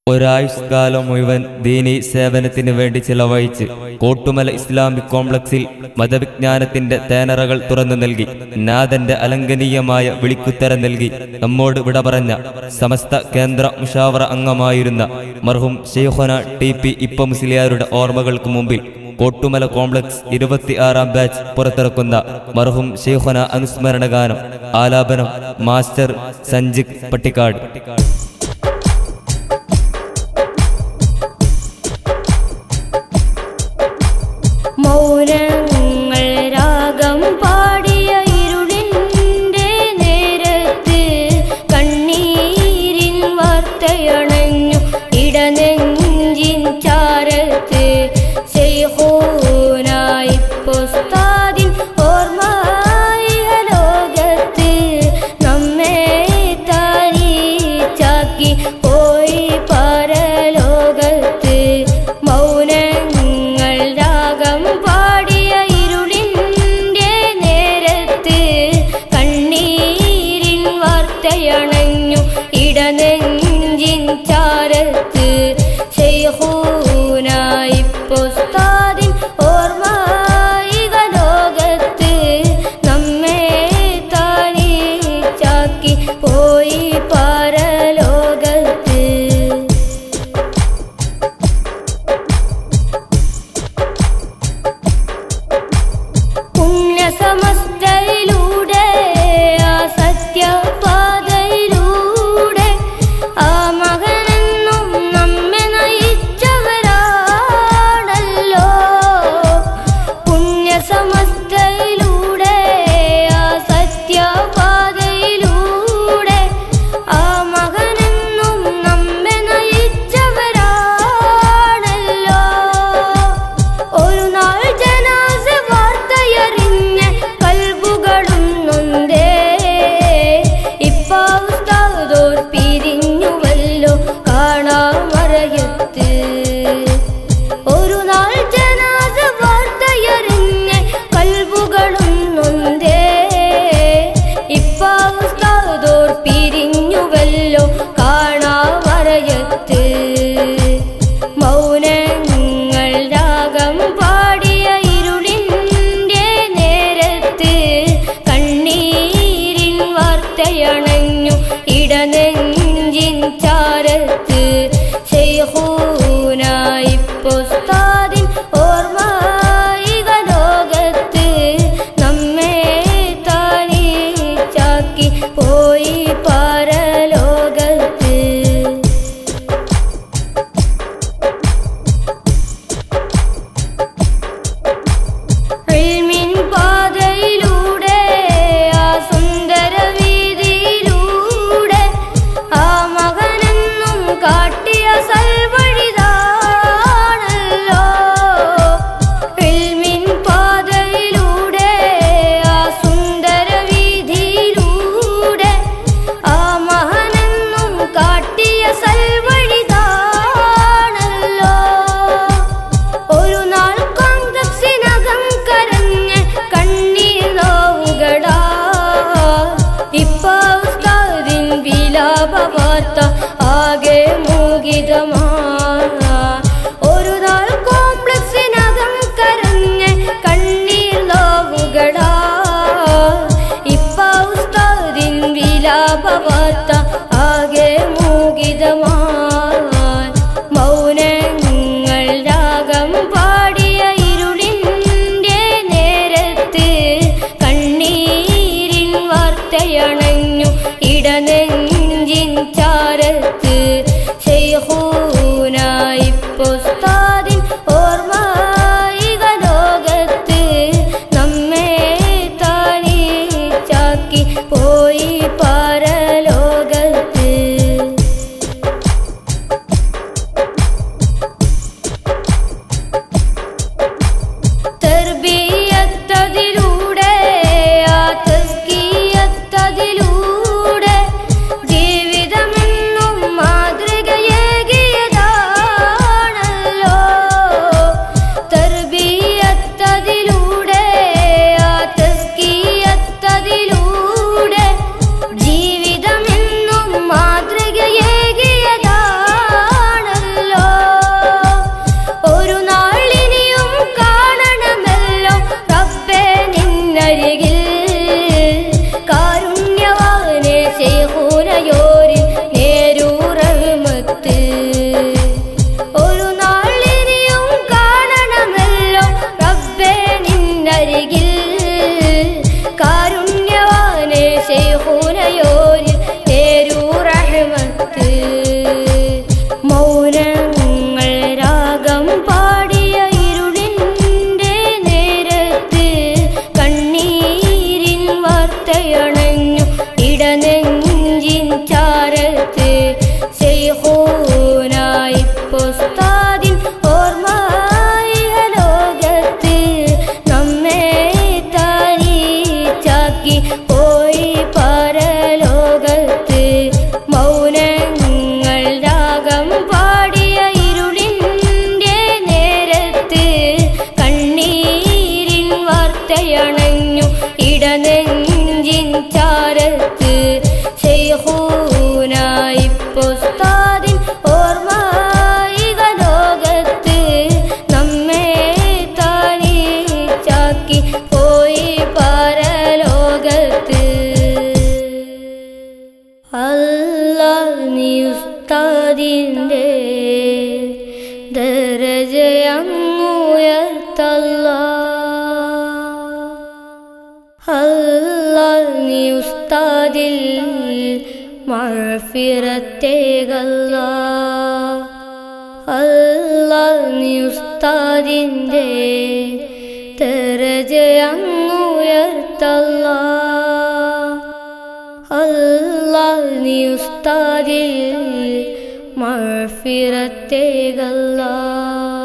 ഒരായുഷ്കാലം മുഴുവൻ ദീനി സേവനത്തിന് വേണ്ടി ചിലവഴിച്ച് കോട്ടുമല ഇസ്ലാമിക് കോംപ്ലക്സിൽ മതവിജ്ഞാനത്തിന്റെ തേനറകൾ തുറന്നു നൽകി നാഥന്റെ അലംഘനീയമായ വിളിക്കുത്തരം നൽകി നമ്മോട് വിട പറഞ്ഞ സമസ്ത കേന്ദ്ര മുഷാവറ അംഗമായിരുന്ന മർഹും ഷെയ്ഖുന ടി പി ഇപ്പ മുസ്ലിയാരുടെ ഓർമ്മകൾക്ക് മുമ്പിൽ കോട്ടുമല കോംപ്ലക്സ് ഇരുപത്തിയാറാം ബാച്ച് പുറത്തിറക്കുന്ന മർഹും ഷെയ്ഖുന അനുസ്മരണ ഗാനം ആലാപനം മാസ്റ്റർ സഞ്ജിക് പട്ടിക്കാട് മൗനങ്ങൾ രാഗം പാടിയ ഇരുളിൻ്റെ നേരത്ത് കണ്ണീരിൻ വാർത്തയണഞ്ഞു ഇടനെഞ്ചിൻ ചാരത്ത് ശൈഖൂനായി പുസ്താദിൻ ഓർമ്മ ലോകത്ത് നമ്മെ താരീച്ച ഉസ്താദിൻ്റെ ദരജയങ്ങുയർത്തല്ല അല്ല നീ ഉസ്താദിൽ മഴഫിറത്തേകല്ല അല്ല നീ ഉസ്താദിൻ്റെ ദരജയങ്ങുയർത്തല്ല അല്ല നീ ഉസ്താദിൽ മഴഫിറത്തേകല്ല